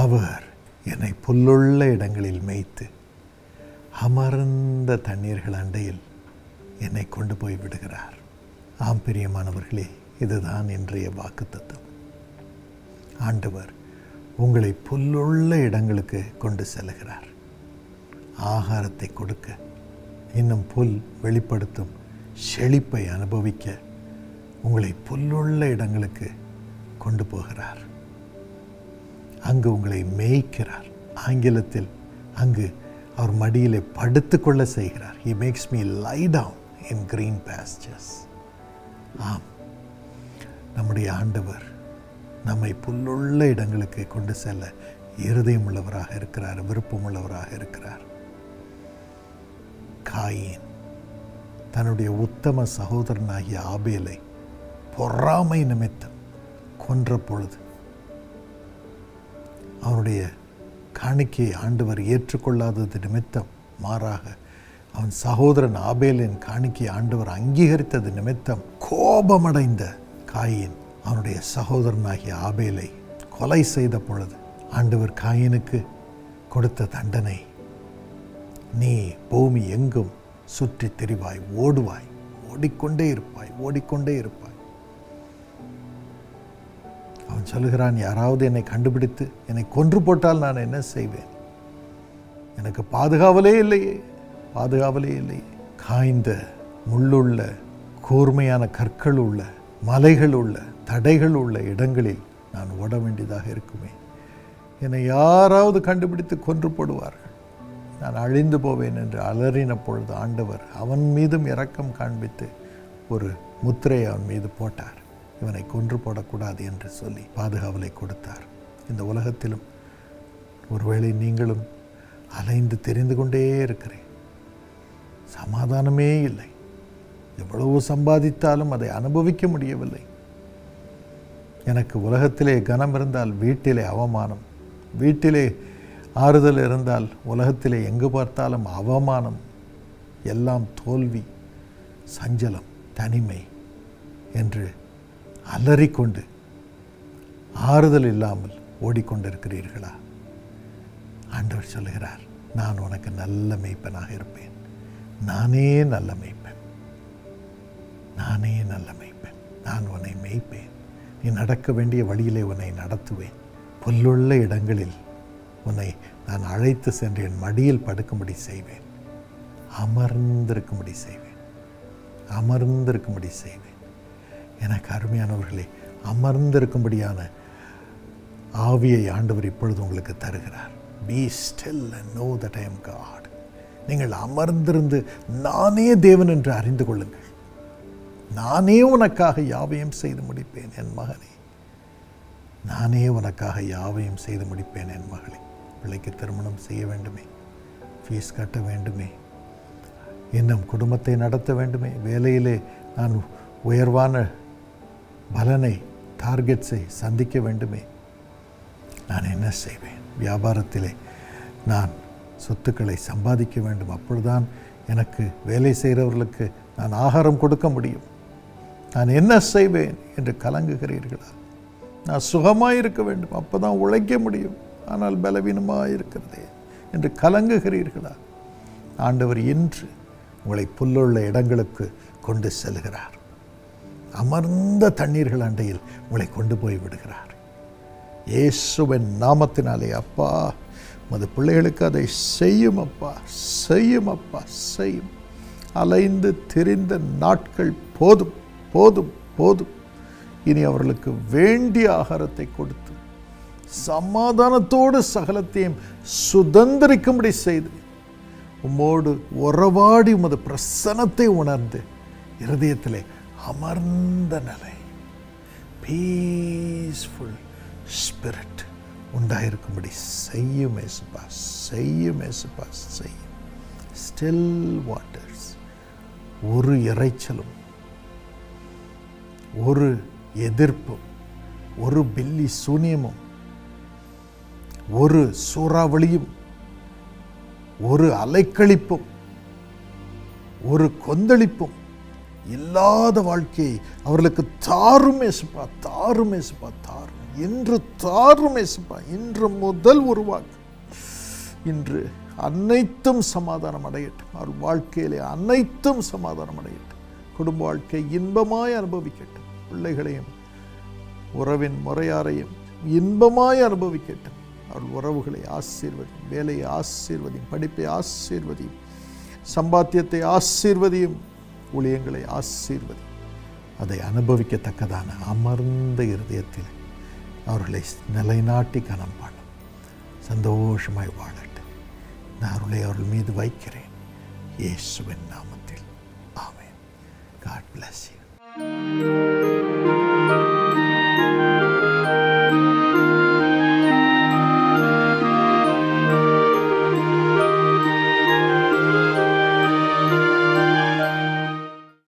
அவர் என்னை புல்லுள்ள இடங்களில் மேய்த்து அமர்ந்த தண்ணீர்கள் அண்டையில் என்னை கொண்டு போய் விடுகிறார் ஆம் பிரியமானவர்களே இதுதான் இன்றைய வாக்குத்தத்தம் ஆண்டவர் உங்களை புல்லுள்ள இடங்களுக்கு கொண்டு செல்லுகிறார் ஆகாரத்தை கொடுக்க இன்னும் புல் வெளிப்படுத்தும் செழிப்பை அனுபவிக்க உங்களை புல்லுள்ள இடங்களுக்கு கொண்டு போகிறார் அங்கு உங்களை மேய்க்கிறார் ஆங்கிலத்தில் அங்கு அவர் மடியிலே படுத்துக்கொள்ள செய்கிறார் he makes me lie down in green pastures ஆம் நம்முடைய ஆண்டவர் நம்மை புல்லுள்ள இடங்களுக்கு கொண்டு செல்ல இருதயம் உள்ளவராக இருக்கிறார் விருப்பம் உள்ளவராக இருக்கிறார் காயின் தன்னுடைய உத்தம சகோதரனாகிய ஆபேலை பொறாமை நிமித்தம் கொன்ற பொழுது அவனுடைய காணிக்கையை ஆண்டவர் ஏற்றுக்கொள்ளாதது நிமித்தம் மாறாக அவன் சகோதரன் ஆபேலின் காணிக்கையை ஆண்டவர் அங்கீகரித்தது நிமித்தம் கோபமடைந்த காயின் அவனுடைய சகோதரனாகிய ஆபேலை கொலை செய்த பொழுது ஆண்டவர் காயினுக்கு கொடுத்த தண்டனை நீ பூமி எங்கும் சுற்றி திரிவாய் ஓடுவாய் ஓடிக்கொண்டே இருப்பாய் ஓடிக்கொண்டே இருப்பாய் அவன் சொல்லுகிறான் யாராவது என்னை கண்டுபிடித்து என்னை கொன்று போட்டால் நான் என்ன செய்வேன் எனக்கு பாதுகாவலே இல்லையே பாதுகாவலே இல்லையே காய்ந்த முள்ளுள்ள கூர்மையான கற்கள் உள்ள மலைகள் உள்ள தடைகள் உள்ள இடங்களில் நான் ஓட வேண்டியதாக இருக்குமே என்னை யாராவது கண்டுபிடித்து கொன்று போடுவார்கள் நான் அழிந்து போவேன் என்று அலறின பொழுது ஆண்டவர் அவன் மீதும் இரக்கம் காண்பித்து ஒரு முத்திரையை அவன் மீது போட்டார் இவனை கொன்று போடக்கூடாது என்று சொல்லி பாதுகாவலை கொடுத்தார் இந்த உலகத்திலும் ஒருவேளை நீங்களும் அலைந்து தெரிந்து கொண்டே இருக்கிறேன் சமாதானமே இல்லை எவ்வளவு சம்பாதித்தாலும் அதை அனுபவிக்க முடியவில்லை எனக்கு உலகத்திலே கனம் இருந்தால் வீட்டிலே அவமானம் வீட்டிலே ஆறுதல் இருந்தால் உலகத்திலே எங்கு பார்த்தாலும் அவமானம் எல்லாம் தோல்வி சஞ்சலம் தனிமை என்று அலறிக்கொண்டு ஆறுதல் இல்லாமல் ஓடிக்கொண்டிருக்கிறீர்களா ஆண்டவர் சொல்லுகிறார் நான் உனக்கு நல்ல மெய்ப்பனாக இருப்பேன் நானே நல்ல மெய்ப்பன் நானே நல்ல மெய்ப்பன் நான் உன்னை மெய்ப்பேன் நீ நடக்க வேண்டிய வழியிலே உன்னை நடத்துவேன் புல்லுள்ள இடங்களில் உன்னை நான் அழைத்து சென்று என் மடியில் படுக்கும்படி செய்வேன் அமர்ந்திருக்கும்படி செய்வேன் அமர்ந்திருக்கும்படி செய்வேன் எனக்கு அருமையானவர்களே அமர்ந்திருக்கும்படியான ஆவியை ஆண்டவர் இப்பொழுது உங்களுக்கு தருகிறார் be still and know that I am God நீங்கள் அமர்ந்திருந்து நானே தேவன் என்று அறிந்து கொள்ளுங்கள் நானே உனக்காக யாவையும் செய்து முடிப்பேன் என் மகனே நானே உனக்காக யாவையும் செய்து முடிப்பேன் என் மகளே பிள்ளைக்கு திருமணம் செய்ய வேண்டுமே ஃபீஸ் கட்ட வேண்டுமே இன்னும் குடும்பத்தை நடத்த வேண்டுமே வேலையிலே நான் உயர்வான பலனை டார்கெட்ஸை சந்திக்க வேண்டுமே நான் என்ன செய்வேன் வியாபாரத்திலே நான் சொத்துக்களை சம்பாதிக்க வேண்டும் அப்பொழுதுதான் எனக்கு வேலை செய்கிறவர்களுக்கு நான் ஆகாரம் கொடுக்க முடியும் நான் என்ன செய்வேன் என்று கலங்குகிறீர்களா நான் சுகமாக இருக்க வேண்டும் அப்போ தான் உழைக்க முடியும் ஆனால் பலவீனமாக இருக்கிறதே என்று கலங்குகிறீர்களா ஆண்டவர் இன்று உங்களை புல்லுள்ள இடங்களுக்கு கொண்டு செல்கிறார் அமர்ந்த தண்ணீர்கள் அண்டையில் உங்களை கொண்டு போய் விடுகிறார் இயேசுவின் நாமத்தினாலே அப்பா உமது பிள்ளைகளுக்கு அதை செய்யும் அப்பா செய்யும் அப்பா செய்யும் அலைந்து திரிந்த நாட்கள் போதும் போதும் போதும் இனி அவர்களுக்கு வேண்டிய ஆகாரத்தை கொடுத்து சமாதானத்தோடு சகலத்தையும் சுதந்திரிக்கும்படி செய்து உம்மோடு உறவாடி உமது பிரசனத்தை உணர்ந்து இருதயத்திலே அமர்ந்த நிலை பீஸ்ஃபுல் ஸ்பிரிட் உண்டாயிருக்கும்படி செய்யும் ஏசுப்பா செய்யும் ஏசுப்பா செய்யும் ஸ்டில் வாட்டர்ஸ் ஒரு இறைச்சலும் ஒரு எதிர்ப்பும் ஒரு பில்லி சூனியமும் ஒரு சூறாவளியும் ஒரு அலைக்கழிப்பும் ஒரு கொந்தளிப்பும் இல்லாத வாழ்க்கையை அவர்களுக்கு தாரும் ஏசுப்பா தாரும் ஏசுப்பா தாரும் இன்று தாரும் ஏசப்பா இன்று முதல் உருவாக்கு இன்று அனைத்தும் சமாதானம் அடையட்டும் அவர் வாழ்க்கையிலே அனைத்தும் சமாதானம் அடையட்டும் குடும்ப வாழ்க்கை இன்பமாய் அனுபவிக்கட்டும் பிள்ளைகளையும் உறவின் முறையாரையும் இன்பமாய் அனுபவிக்கட்டும் அவர் உறவுகளை ஆசீர்வதியும் வேலையை ஆசீர்வதியும் படிப்பை ஆசீர்வதியும் சம்பாத்தியத்தை ஆசீர்வதியும் ஊழியங்களை ஆசீர்வதியும் அதை அனுபவிக்கத்தக்கதான அமர்ந்த இருதயத்தில் அவர்களை நிலைநாட்டி கனம் பண்ணும் சந்தோஷமாய் வாழட்டும் நான் அருளை அவர்கள் மீது வைக்கிறேன் இயேசுவின் நாமத்தில் ஆமென் காட் bless you